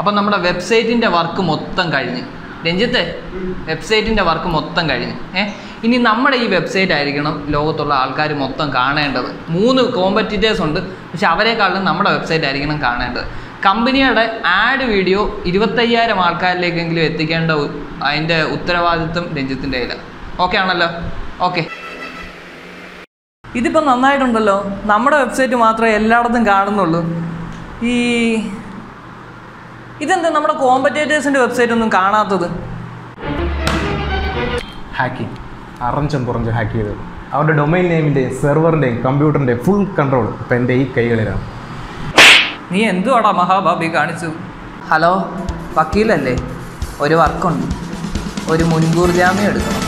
അപ്പം നമ്മുടെ വെബ്സൈറ്റിൻ്റെ വർക്ക് മൊത്തം കഴിഞ്ഞ് രഞ്ജിത്തെ വെബ്സൈറ്റിൻ്റെ വർക്ക് മൊത്തം കഴിഞ്ഞ് ഏ ഇനി നമ്മുടെ ഈ വെബ്സൈറ്റ് ആയിരിക്കണം ലോകത്തുള്ള ആൾക്കാർ മൊത്തം കാണേണ്ടത് മൂന്ന് കോമ്പറ്റീറ്റേഴ്സ് ഉണ്ട് പക്ഷെ അവരെക്കാളും നമ്മുടെ വെബ്സൈറ്റ് ആയിരിക്കണം കാണേണ്ടത് കമ്പനിയുടെ ആഡ് വീഡിയോ ഇരുപത്തയ്യായിരം ആൾക്കാരിലേക്കെങ്കിലും എത്തിക്കേണ്ട ഉ- അതിൻ്റെ ഉത്തരവാദിത്വം രഞ്ജിത്തിൻ്റെ കയ്യിലാണ് ഓക്കെ ആണല്ലോ ഓക്കെ ഇതിപ്പോൾ നന്നായിട്ടുണ്ടല്ലോ നമ്മുടെ വെബ്സൈറ്റ് മാത്രമേ എല്ലായിടത്തും കാണുന്നുള്ളൂ ഈ ഇതെന്താ നമ്മുടെ കോമ്പറ്റേറ്റേഴ്സിൻ്റെ വെബ്സൈറ്റ് ഒന്നും കാണാത്തത് ഹാക്കിംഗ് അറഞ്ചം പുറഞ്ച് ഹാക്ക് ചെയ്തത് അവരുടെ ഡൊമൈൻ നെയിമിൻ്റെയും സെർവറിൻ്റെയും കമ്പ്യൂട്ടറിൻ്റെയും ഫുൾ കൺട്രോൾ ഇപ്പം എൻ്റെ ഈ കൈകളിലാണ് നീ എന്തുവാടാ മഹാബാബി കാണിച്ചു ഹലോ വക്കീലല്ലേ ഒരു വർക്കുണ്ട് ഒരു മുൻകൂർ ജാമ്യം എടുക്കണം